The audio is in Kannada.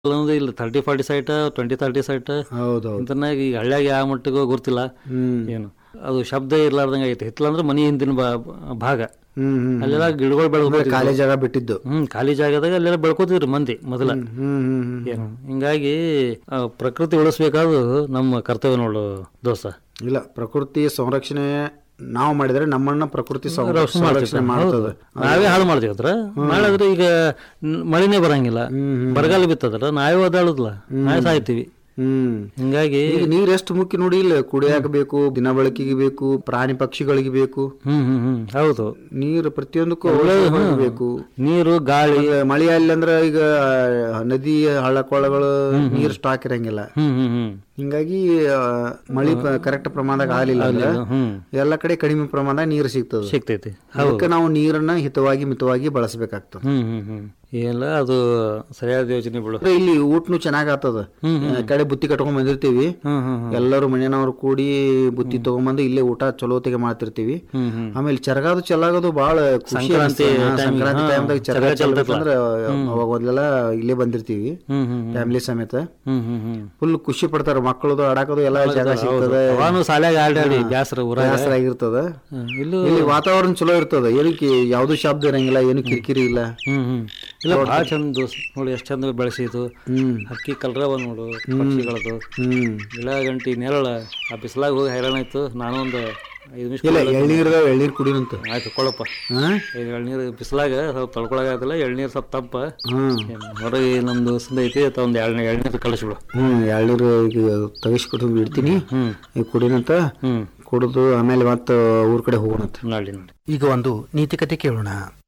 ಅನ್ನೋದು ಇಲ್ಲ thirty forty site twenty thirty site ಹೌದೌದು ಇಂತನಾಗ ಈಗ ಹಳ್ಳ್ಯಾಗ ಯಾವ ಮಟ್ಟಿಗೂ ಗೊತ್ತಿಲ್ಲ ಹ್ಮ್ ಏನು ಅದು ಶಬ್ದ ಇರ್ಲಾರ್ದಂಗ ಐತೆ ಹಿತ್ತಲ ಅಂದ್ರೆ ಮನಿ ಹಿಂದಿನ ಬಾ- ಭಾಗ ಹ್ಮ್ ಹ್ಮ್ ಅಲ್ಲೆಲ್ಲ ಗಿಡಗಳು ಬೆಳೆದ್ಬೇಕು ಖಾಲಿ ಜಾಗ ಬಿಟ್ಟಿದ್ದು ಹ್ಮ್ ಖಾಲಿ ಜಾಗದಾಗ ಅಲ್ಲೆಲ್ಲ ಬೆಳ್ಕೋತಿದ್ರಿ ಮಂದಿ ಮೊದಲ ಹ್ಮ್ ಹ್ಮ್ ಹ್ಮ್ ಏನು ಹಿಂಗಾಗಿ ಆ, ಪ್ರಕೃತಿ ಉಳಿಸ್ಬೇಕಾದ್ರು ನಮ್ಮ ಕರ್ತವ್ಯ ನೋಡು ದೋಸ್ತ ಇಲ್ಲ ಪ್ರಕೃತಿ ಸಂರಕ್ಷಣೆ ನಾವು ಮಾಡಿದ್ರೆ ನಮ್ಮನ್ನ ಪ್ರಕೃತಿ ಸಂ- ರಕ್ಷಣೆ ಸಂರಕ್ಷಣೆ ಮಾಡ್ತದೆ ನಾವೇ ಹಾಳು ಮಾಡ್ತೀವಿ ಅದ್ರ ಮಾಡಿದ್ರೆ ಈಗ ನ್- ಮಳಿನೇ ಬರಂಗಿಲ್ಲ ಬರಗಾಲ ಬಿತ್ತದ್ರ ನಾವೇ ಓದಾಡುದಿಲ್ಲ ನಾವೇ ಸಾಯ್ತೀವಿ ಹ್ಮ್ ಹಿಂಗಾಗಿ ಈಗ ನೀರ್ ಎಷ್ಟು ಮುಖ್ಯ ನೋಡಿ ಇಲ್ಲ ಕುಡಿಯಾಕ ಬೇಕು ದಿನ ಬಳಕೆಗೆ ಬೇಕು ಪ್ರಾಣಿ ಪಕ್ಷಿಗಳಿಗೆ ಬೇಕು ಹ್ಮ್ ಹ್ಮ್ ಹ್ಮ್ ಹೌದು ನೀರು ಪ್ರತಿಯೊಂದಕ್ಕೂ ಅವಶ್ಯಕವಾಗಿ ಬೇಕು ನೀರು ಗಾಳಿ ಈಗ ಮಳೆ ಅಂದ್ರೆ ಈಗ ನದಿ ಹಳ್ಳ ಕೊಳ್ಳಗಳು ನೀರು ಸ್ಟಾಕ್ ಇರಂಗಿಲ್ಲ ಹ್ಮ್ ಹ್ಮ್ ಹ್ಮ್ ಹಿಂಗಾಗಿ ಆ, ಮಳಿ ಕರೆಕ್ಟ್ ಪ್ರಮಾಣದಾಗ ಆಗಲಿಲ್ಲ ಅಂದ್ರೆ ಹ್ಮ್ ಎಲ್ಲ ಕಡೆ ಕಡಿಮೆ ಪ್ರಮಾಣದಾಗ ನೀರು ಸಿಗ್ತದೆ ಸಿಗ್ತೈತಿ ಅದಕ್ಕೆ ನಾವು ನೀರನ್ನ ಹಿತವಾಗಿ ಮಿತವಾಗಿ ಬಳಸಬೇಕಾಗ್ತದೆ ಹ್ಮ್ ಹ್ಮ್ ಹ್ಮ್ ಏನಿಲ್ಲ ಅದು ಸರಿಯಾದ ಯೋಚನೆ ಬಿಡು ಅಂದ್ರೆ ಇಲ್ಲಿ ಊಟನು ಚೆನ್ನಾಗ್ ಆಗ್ತದ ಆ ಕಡೆ ಬುತ್ತಿ ಕಟ್ಕೊಂಡ್ ಬಂದಿರ್ತೀವಿ ಹ್ಮ್ ಹ್ಮ್ ಹ್ಮ್ ಎಲ್ಲರೂ ಮನೆಯವ್ರು ಕೂಡಿ ಬುತ್ತಿ ತಗೊಂಬಂದು ಇಲ್ಲೇ ಊಟ ಚಲೋತೆಗೆ ಮಾಡ್ತಿರ್ತೀವಿ ಹ್ಮ್ ಹ್ಮ್ ಆಮೇಲೆ ಚರಗಾದು ಚೆಲ್ಲಾಗೋದು ಬಹಳ ಖುಷಿ ಸಂಕ್ರಾಂತಿ ಅನ್ಸ್ತದೆ. ಹಾ, time ಗೆ, ಸಂಕ್ರಾಂತಿ ಹಾ, ಟೈಮ್ದಾಗ ಚರಗ ಚರಗ ಚೆಲ್ಬೇಕಂದ್ರೆ ಅವಾಗ ಒಂದೆಲ್ಲ ಇಲ್ಲೇ ಬಂದಿರ್ತೀವಿ ಹ್ಮ್ ಹ್ಮ್ ಹ್ಮ್ ಫ್ಯಾಮಿಲಿ ಸಮೇತ ಹ್ಮ್ ಹ್ಮ್ ಹ್ಮ್ ಫುಲ್ ಖುಷಿ ಪಡ್ತಾರ ಮಕ್ಕಳದು ಆಡಾಕೋದು ಎಲ್ಲ ಜಾಗ ಸಿಗ್ತದೆ ಅವಾನು ಸಾಲ್ಯಾಗ ಆಡಿ ಬ್ಯಾಸ್ರ ಊರಾಗ ಬೇಸರ ಆಗಿರ್ತದ ಹ್ಮ್, ಇಲ್ಲೂ ಇಲ್ಲಿ ವಾತಾವರಣ ಚಲೋ ಇರ್ತದ ಏನಕ್ಕೆ ಯಾವ್ದು ಶಬ್ದ ಇರಂಗಿಲ್ಲ ಏನು ಕಿರಿಕಿರಿ ಇಲ್ಲ ಹ್ಮ್ ಹ್ಮ್ ಇಲ್ಲ ಭಾಳ ಚಂದ ದೋಸ್ತ್ ನೋಡಿ ಎಷ್ಟು ಚಂದ ಬೆಳೆಸಿತು ಹ್ಮ್ ಹಕ್ಕಿ ಕಲ್ರವ ನೋಡು ಪಕ್ಷಿಗಳದು ಹ್ಮ್ ಗಿಡ ಗಂಟಿ ನೆರಳ ಆ ಬಿಸಿಲಾಗ ಹೋಗಿ ಹೈರಾಣ ಆಯ್ತು ನಾನು ಒಂದು ಐದು ನಿಮಿಷ ಇಲ್ಲ ಎಳ್ನೀರ್ದ ಎಳ್ನೀರ್ ಕುಡಿನಂತ ಆಯ್ತು ಕೊಳಪ್ಪ ಹಾ ಈಗ ಎಳ್ನೀರು ಬಿಸಿಲಾಗ ಸ್ವಲ್ಪ ತಡ್ಕೊಳಕಾಗಲ್ಲ ಎಳ್ನೀರು ಸ್ವಲ್ಪ ತಪ್ಪ ಹ್ಮ್ ಹೊರಗೆ ನಮ್ದು ಸಂದ ಐತಿ ಅಥವಾ ಒಂದು ಎಳ್ನೀರು ಎಳ್ನೀರು ಕಳಿಸ್ಬಿಡು ಹ್ಮ್ ಎಳ್ನೀರು ಈಗ ತೆಗಿಸ್ಕೊಟ್ಟು ಇಡ್ತೀನಿ ಹ್ಮ್ ಈಗ ಕುಡಿನಂತ ಹ್ಮ್ ಕುಡಿದು ಆಮೇಲೆ ಮತ್ತೆ ಊರ್ ಕಡೆ ಹೋಗೋಣಂತ ನೋಡಿ ನೋಡಿ ಈಗ ಒಂದು ನೀತಿಕತೆ ಕೇಳೋಣ